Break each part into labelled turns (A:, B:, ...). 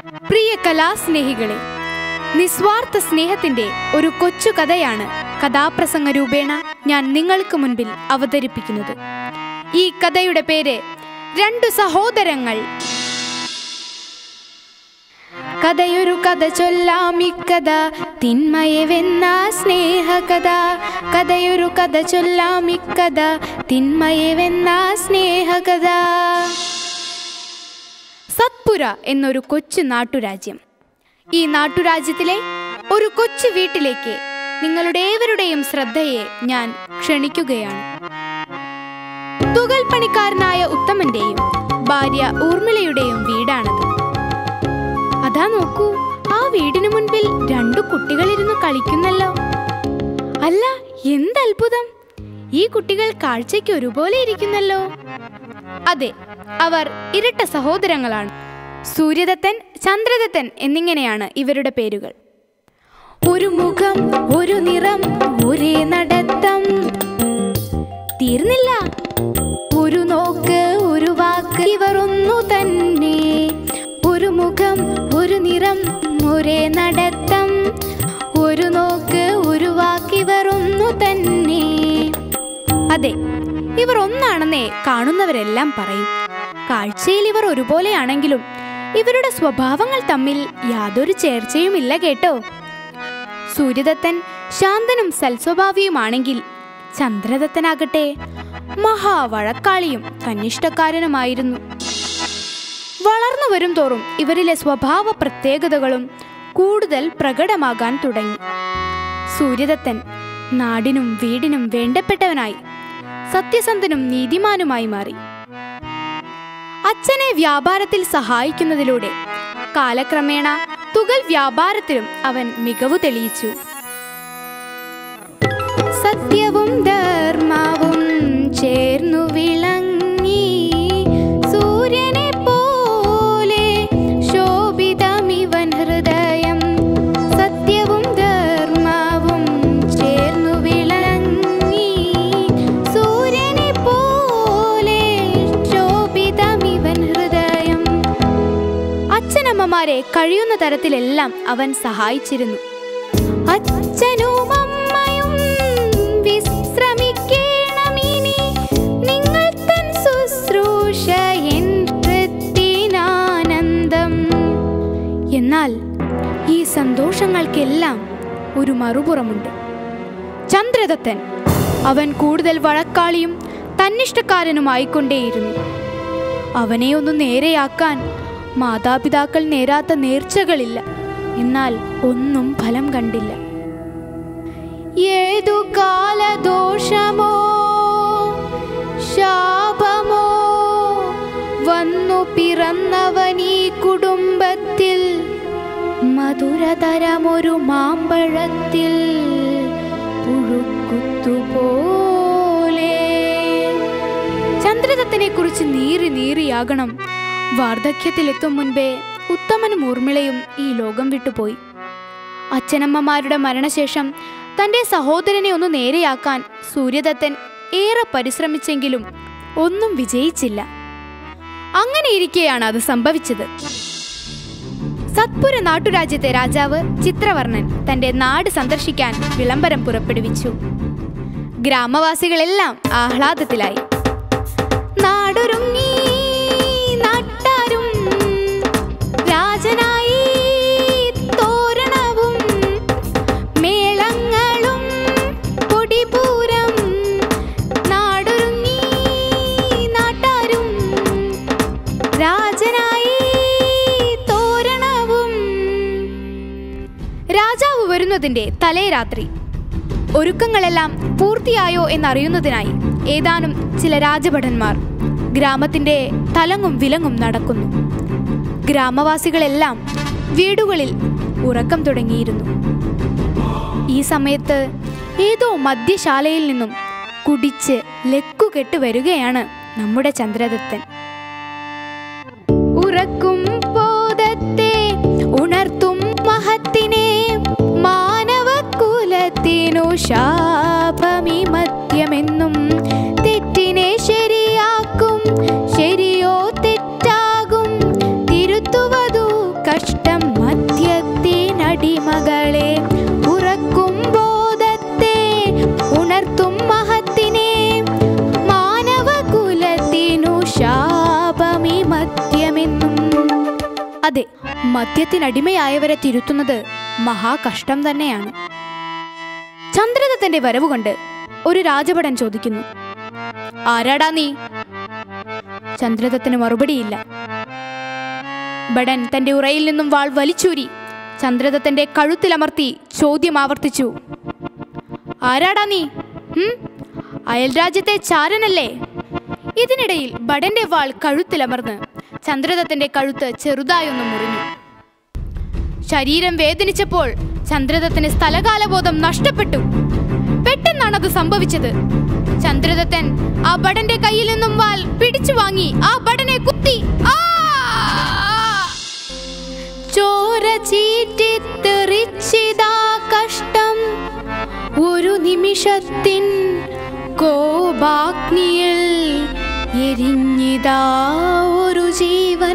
A: പ്രിയ കലാസ്നേഹികളെ നിസ്വാർത്ഥ സ്നേഹത്തിന്റെ ഒരു കൊച്ചു കഥയാണ് കഥാപ്രസംഗ രൂപേണ ഞാൻ നിങ്ങൾക്ക് മുൻപിൽ അവതരിപ്പിക്കുന്നത് ഈ കഥയുടെ പേര് രണ്ടു സഹോദരങ്ങൾ കഥയൊരു കഥ ചൊല്ലാം ഇക്കഥ തിന്മയവെന്ന സ്നേഹകഥ കഥയൊരു കഥ ചൊല്ലാം ഇക്കഥ തിന്മയവെന്ന സ്നേഹകഥ സത്പുര എന്നൊരു കൊച്ചു നാട്ടുരാജ്യം ഈ നാട്ടുരാജ്യത്തിലെ ഒരു കൊച്ചു വീട്ടിലേക്ക് നിങ്ങളുടെ ഏവരുടെയും ശ്രദ്ധയെ ഞാൻ ക്ഷണിക്കുകയാണ് തുകൽ പണിക്കാരനായ ഉത്തമന്റെയും ഭാര്യ ഊർമിളയുടെയും വീടാണത് അതാ നോക്കൂ ആ വീടിനു മുൻപിൽ രണ്ടു കുട്ടികളിരുന്ന് കളിക്കുന്നല്ലോ അല്ല എന്തത്ഭുതം ഈ കുട്ടികൾ കാഴ്ചയ്ക്ക് ഒരുപോലെ ഇരിക്കുന്നല്ലോ അതെ അവർ ഇരട്ട സഹോദരങ്ങളാണ് സൂര്യദത്തൻ ചന്ദ്രദത്തൻ എന്നിങ്ങനെയാണ് ഇവരുടെ പേരുകൾ ഒരു മുഖം ഒരു നിറം ഒരേ നടത്തം തീർന്നില്ല ഒരു നോക്ക് ഒരു വാക്ക് ഇവർ ഒന്നു തന്നെ ഒരു മുഖം ഒരു നിറം ഒരേ നടത്തം ഒരു നോക്ക് ഒരു വാക്ക് ഇവർ ഒന്നു തന്നെ അതെ ഇവർ ഒന്നാണെന്നേ കാണുന്നവരെല്ലാം പറയും കാഴ്ചയിൽ ഇവർ ഒരുപോലെയാണെങ്കിലും ഇവരുടെ സ്വഭാവങ്ങൾ തമ്മിൽ യാതൊരു ചേർച്ചയുമില്ല കേട്ടോ സൂര്യദത്തൻ ശാന്തനും സൽസ്വഭാവിയുമാണെങ്കിൽ ചന്ദ്രദത്തനാകട്ടെ മഹാവഴക്കാളിയും കനിഷ്ഠക്കാരനുമായിരുന്നു വളർന്നു വരും തോറും ഇവരിലെ സ്വഭാവ പ്രത്യേകതകളും കൂടുതൽ പ്രകടമാകാൻ തുടങ്ങി സൂര്യദത്തൻ നാടിനും വീടിനും വേണ്ടപ്പെട്ടവനായി സത്യസന്ധനും നീതിമാനുമായി മാറി അച്ഛനെ വ്യാപാരത്തിൽ സഹായിക്കുന്നതിലൂടെ കാലക്രമേണ തുകൽ വ്യാപാരത്തിലും അവൻ മികവു തെളിയിച്ചു സത്യവും ധർമ്മവും ചേർന്നു വിളങ്ങി സൂര്യനെ പോലെ ശോഭിതമിവൻ ഹൃദയം സത്യവും ധർമ്മവും ചേർന്നു വിളങ്ങി സൂര്യനെ പോലെ ശോഭിതമിവൻ ഹൃദയം അച്ഛനമ്മമാരെ കഴിയുന്ന തരത്തിലെല്ലാം അവൻ സഹായിച്ചിരുന്നു അച്ഛനും അമ്മയും വിശ്രമിക്കണമിനി നിങ്ങൾ തൻ ശുശ്രൂഷ എൻ കൃത്തിനാനന്ദം എന്നാൽ ഈ സന്തോഷങ്ങൾക്കെല്ലാം ഒരു മറുപുറമുണ്ട് ചന്ദ്രദത്തൻ അവൻ കൂടുതൽ വഴക്കാളിയും തന്നിഷ്ടക്കാരനുമായിക്കൊണ്ടേയിരുന്നു അവനെ ഒന്ന് നേരെയാക്കാൻ മാതാപിതാക്കൾ നേരാത്ത നേർച്ചകളില്ല എന്നാൽ ഒന്നും ഫലം കണ്ടില്ല ഏതു കാലദോഷമോ ശാപമോ വന്നു പിറന്നവനീ കുടുംബത്തിൽ മധുരതരമൊരു മാമ്പഴത്തിൽ പുഴുക്കുത്തുപോലെ ചന്ദ്രദത്തനെ കുറിച്ച് നീറി നീറിയാകണം വാർദ്ധക്യത്തിലെത്തും മുൻപേ ഉത്തമനും ഊർമിളയും ഈ ലോകം വിട്ടുപോയി അച്ഛനമ്മമാരുടെ മരണശേഷം തന്റെ സഹോദരനെ ഒന്ന് നേരെയാക്കാൻ സൂര്യദത്തൻ ഏറെ പരിശ്രമിച്ചെങ്കിലും ഒന്നും വിജയിച്ചില്ല അങ്ങനെ ഇരിക്കെയാണ് അത് സംഭവിച്ചത് സത്പുര നാട്ടുരാജ്യത്തെ രാജാവ് ചിത്രവർണ്ണൻ തന്റെ നാട് സന്ദർശിക്കാൻ വിളംബരം പുറപ്പെടുവിച്ചു ഗ്രാമവാസികളെല്ലാം ആഹ്ലാദത്തിലായി നാടൊരുങ്ങി നാട്ടാരും രാജനായി തോരണവും മേളങ്ങളും കൊടിപൂരം നാടൊരുങ്ങി നാട്ടാരും രാജനായി തോരണവും രാജാവ് വരുന്നതിന്റെ തലേ രാത്രി ഒരുക്കങ്ങളെല്ലാം പൂർത്തിയായോ എന്നറിയുന്നതിനായി ഏതാനും ചില രാജഭടന്മാർ ഗ്രാമത്തിന്റെ തലങ്ങും വിലങ്ങും നടക്കുന്നു ഗ്രാമവാസികളെല്ലാം വീടുകളിൽ ഉറക്കം തുടങ്ങിയിരുന്നു ഈ സമയത്ത് ഏതോ മദ്യശാലയിൽ നിന്നും കുടിച്ച് ലക്കുകെട്ട് വരികയാണ് നമ്മുടെ ചന്ദ്രദത്തൻ ഉറക്കും ബോധത്തെ ഉണർത്തും മഹത്തിനെ മാനവകുലത്തിനു ശാപമി മദ്യമെന്നും തെറ്റിനെ ശരിയാക്കും ശരിയോ തെറ്റാകും തിരുത്തുവതു കഷ്ട അതെ മദ്യത്തിനടിമയായവരെ തിരുത്തുന്നത് മഹാകഷ്ടം തന്നെയാണ് ചന്ദ്രദത്തന്റെ വരവ് കൊണ്ട് ഒരു രാജഭടൻ ചോദിക്കുന്നു ആരാടാ നീ ചന്ദ്രദത്തിന് മറുപടിയില്ല ഭടൻ തന്റെ ഉറയിൽ നിന്നും വാൾ വലിച്ചൂരി ചന്ദ്രദത്തന്റെ കഴുത്തിലമർത്തി ചോദ്യം ആവർത്തിച്ചു ആരാടാ നീ ഉം? അയൽരാജ്യത്തെ ചാരനല്ലേ ഇതിനിടയിൽ ഭടന്റെ വാൾ കഴുത്തിലമർന്ന് ചന്ദ്രദത്തന്റെ കഴുത്ത് ചെറുതായൊന്ന് മുറിഞ്ഞു ശരീരം വേദനിച്ചപ്പോൾ ചന്ദ്രദത്തന് സ്ഥലകാലബോധം നഷ്ടപ്പെട്ടു പെട്ടെന്നാണ് അത് സംഭവിച്ചത് ചന്ദ്രദത്തൻ ആ ഭടന്റെ കയ്യിൽ നിന്നും വാൾ പിടിച്ചു വാങ്ങി ആ ഭടനെ കുത്തി ആ! ചോര ചീറ്റിത്തെറിച്ചിതാ കഷ്ടം ഒരു നിമിഷത്തിൻ കോപാഗ്നിയിൽ എരിഞ്ഞിതാ ഒരു ജീവൻ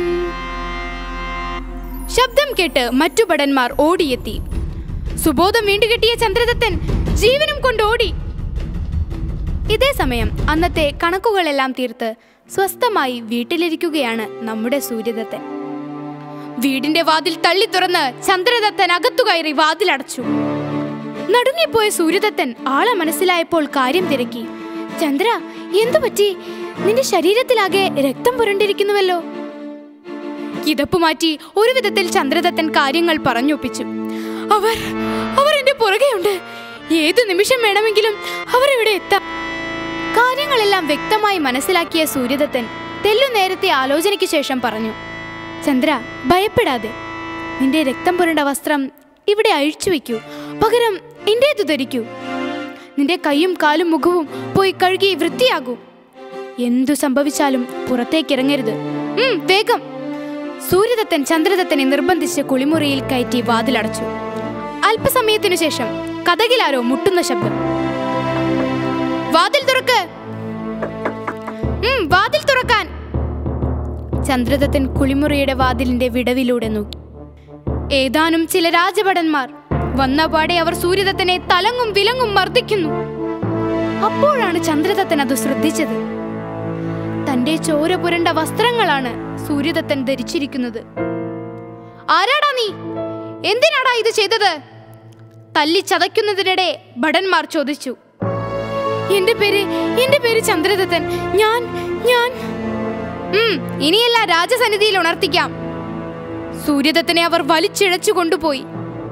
A: ശബ്ദം കേട്ട് മറ്റു ഭടന്മാർ ഓടിയെത്തി സുബോധം വീണ്ടുകിട്ടിയ ചന്ദ്രദത്തൻ ജീവനും കൊണ്ട് ഓടി ഇതേ സമയം അന്നത്തെ കണക്കുകളെല്ലാം തീർത്ത് സ്വസ്ഥമായി വീട്ടിലിരിക്കുകയാണ് നമ്മുടെ സൂര്യദത്തൻ വീടിന്റെ വാതിൽ തള്ളി തുറന്ന് ചന്ദ്രദത്തൻ അകത്തു കയറി വാതിലടച്ചു നടുങ്ങിപ്പോയ സൂര്യദത്തൻ ആളെ മനസ്സിലായപ്പോൾ കാര്യം തിരക്കി ചന്ദ്ര എന്തു പറ്റി നിന്റെ ശരീരത്തിലാകെ രക്തം പുരണ്ടിരിക്കുന്നുവല്ലോ കിതപ്പ് മാറ്റി ഒരു വിധത്തിൽ ചന്ദ്രദത്തൻ കാര്യങ്ങൾ പറഞ്ഞൊപ്പിച്ചു അവർ അവർ എന്റെ പുറകെയുണ്ട് ഏതു നിമിഷം വേണമെങ്കിലും അവർ ഇവിടെ എത്താം കാര്യങ്ങളെല്ലാം വ്യക്തമായി മനസ്സിലാക്കിയ സൂര്യദത്തൻ തെല്ലു നേരത്തെ ആലോചനയ്ക്ക് ശേഷം പറഞ്ഞു ചന്ദ്ര ഭയപ്പെടാതെ നിന്റെ രക്തം പുരണ്ട വസ്ത്രം ഇവിടെ അഴിച്ചു വെക്കൂ പകരം എന്റേതു ധരിക്കൂ നിന്റെ കൈയും കാലും മുഖവും പോയി കഴുകി വൃത്തിയാകൂ എന്തു സംഭവിച്ചാലും പുറത്തേക്കിറങ്ങരുത് ഉം, വേഗം സൂര്യദത്തൻ ചന്ദ്രദത്തനെ നിർബന്ധിച്ച് കുളിമുറിയിൽ കയറ്റി വാതിലടച്ചു അല്പസമയത്തിനു ശേഷം കഥകിലാരോ മുട്ടുന്ന ശബ്ദം വാതിൽ തുറക്ക് ഉം, വാതിൽ തുറക്കാൻ ചന്ദ്രദത്തൻ കുളിമുറിയുടെ വാതിലിന്റെ വിടവിലൂടെ നോക്കി ഏതാനും ചില രാജഭടന്മാർ വന്നപാടെ അവർ സൂര്യദത്തനെ തലങ്ങും വിലങ്ങും മർദ്ദിക്കുന്നു അപ്പോഴാണ് ചന്ദ്രദത്തൻ അത് ശ്രദ്ധിച്ചത് തന്റെ ചോര പുരണ്ട വസ്ത്രങ്ങളാണ് സൂര്യദത്തൻ ധരിച്ചിരിക്കുന്നത് ആരാടാ നീ എന്തിനാടാ ഇത് ചെയ്തത് തല്ലി ചതയ്ക്കുന്നതിനിടെ ഭടന്മാർ ചോദിച്ചു എന്റെ പേര് എന്റെ പേര് ചന്ദ്രദത്തൻ ഞാൻ ഞാൻ ഉം, ഇനിയല്ല രാജസന്നിധിയിൽ ഉണർത്തിക്കാം സൂര്യദത്തനെ അവർ വലിച്ചിഴച്ചു കൊണ്ടുപോയി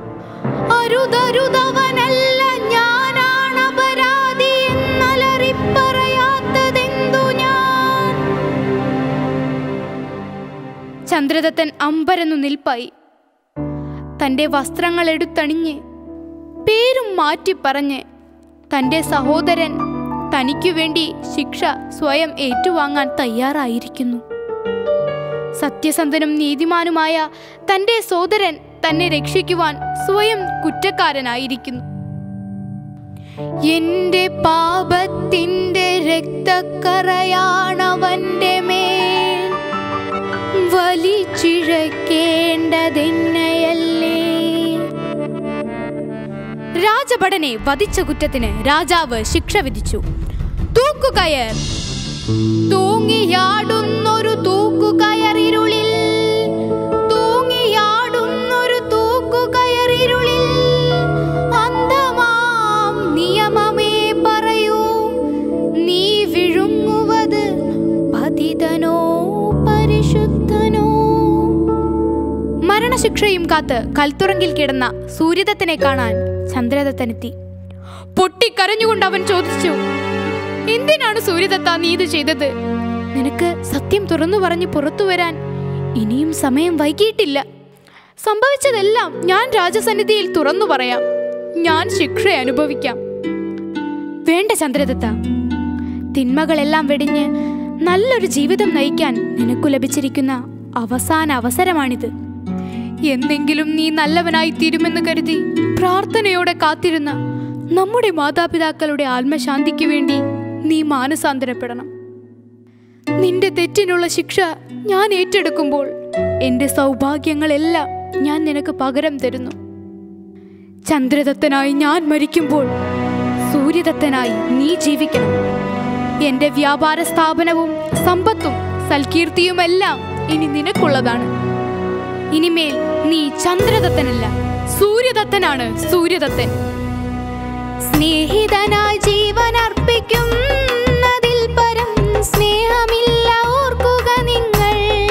A: അരുതരുതവനല്ല ഞാനാണ് അപരാധി എന്നലറിപ്പറയാത്തതെന്തു ഞാൻ ചന്ദ്രദത്തൻ അമ്പരന്നു നിൽപ്പായി തന്റെ വസ്ത്രങ്ങൾ എടുത്തണിഞ്ഞ് പേരും മാറ്റി പറഞ്ഞ് തന്റെ സഹോദരൻ തനിക്കു വേണ്ടി ശിക്ഷ സ്വയം ഏറ്റുവാങ്ങാൻ തയ്യാറായിരിക്കുന്നു സത്യസന്ധനും നീതിമാനുമായ തന്റെ സോദരൻ തന്നെ രക്ഷിക്കുവാൻ സ്വയം കുറ്റക്കാരനായിരിക്കുന്നു എന്റെ പാപത്തിന്റെ രക്തക്കറയാണവന്റെ മേൽ വലിച്ചിഴക്കേണ്ടതെന്നയല്ലേ രാജഭടനെ വധിച്ച കുറ്റത്തിന് രാജാവ് ശിക്ഷ വിധിച്ചു തൂക്കുകയർ തൂങ്ങിയാടുന്നൊരു തൂക്കുകയറിരുളിൽ തൂങ്ങിയാടുന്നൊരു തൂക്കുകയറിരുളിൽ അന്ധമാം നിയമമേ പറയൂ നീ വിഴുങ്ങുവത് പതിതനോ പരിശുദ്ധനോ മരണശിക്ഷയും കാത്ത് കൽത്തുറങ്കിൽ കിടന്ന സൂര്യദത്തനെ കാണാൻ ചന്ദ്രദത്തനെത്തി പൊട്ടിക്കരഞ്ഞുകൊണ്ട് അവൻ ചോദിച്ചു എന്തിനാണ് സൂര്യദത്ത നീ ഇത് ചെയ്തത് നിനക്ക് സത്യം തുറന്നു പറഞ്ഞ് പുറത്തു വരാൻ ഇനിയും സമയം വൈകിയിട്ടില്ല സംഭവിച്ചതെല്ലാം ഞാൻ രാജസന്നിധിയിൽ തുറന്നു പറയാം ഞാൻ ശിക്ഷ അനുഭവിക്കാം വേണ്ട ചന്ദ്രദത്ത തിന്മകളെല്ലാം വെടിഞ്ഞ് നല്ലൊരു ജീവിതം നയിക്കാൻ നിനക്കു ലഭിച്ചിരിക്കുന്ന അവസാന അവസരമാണിത് എന്നെങ്കിലും നീ നല്ലവനായി തീരുമെന്ന് കരുതി പ്രാർത്ഥനയോടെ കാത്തിരുന്ന നമ്മുടെ മാതാപിതാക്കളുടെ ആത്മശാന്തിക്ക് വേണ്ടി നീ മാനസാന്തരപ്പെടണം നിന്റെ തെറ്റിനുള്ള ശിക്ഷ ഞാൻ ഏറ്റെടുക്കുമ്പോൾ എന്റെ സൗഭാഗ്യങ്ങളെല്ലാം ഞാൻ നിനക്ക് പകരം തരുന്നു ചന്ദ്രദത്തനായി ഞാൻ മരിക്കുമ്പോൾ സൂര്യദത്തനായി നീ ജീവിക്കണം എന്റെ വ്യാപാര സ്ഥാപനവും സമ്പത്തും സൽകീർത്തിയുമെല്ലാം ഇനി നിനക്കുള്ളതാണ് ഇനിമേൽ നീ ചന്ദ്രദത്തനല്ല സൂര്യദത്തനാണ് സൂര്യദത്തൻ സ്നേഹിതനായി ജീവൻ അർപ്പിക്കുന്നതിൽ പരം സ്നേഹമില്ല ഓർക്കുക നിങ്ങൾ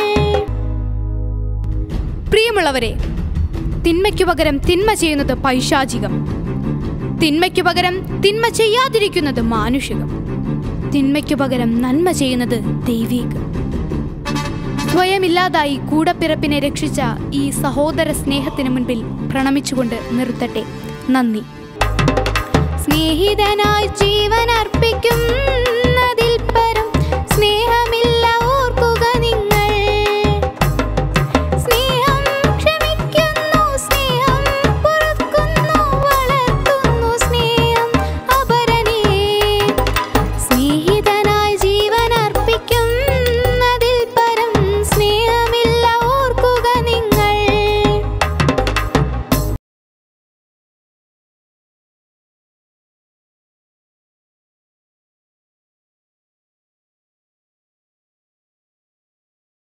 A: പ്രിയമുള്ളവരെ തിന്മയ്ക്കു പകരം തിന്മ ചെയ്യുന്നത് പൈശാചികം തിന്മയ്ക്കു പകരം തിന്മ ചെയ്യാതിരിക്കുന്നത് മാനുഷികം തിന്മയ്ക്കു പകരം നന്മ ചെയ്യുന്നത് ദൈവീകം സ്വയമില്ലാതായി കൂടപ്പിറപ്പിനെ രക്ഷിച്ച ഈ സഹോദര സ്നേഹത്തിന് മുൻപിൽ പ്രണമിച്ചുകൊണ്ട് നിർത്തട്ടെ നന്ദി സ്നേഹിതനായി ജീവൻ അർപ്പിക്കും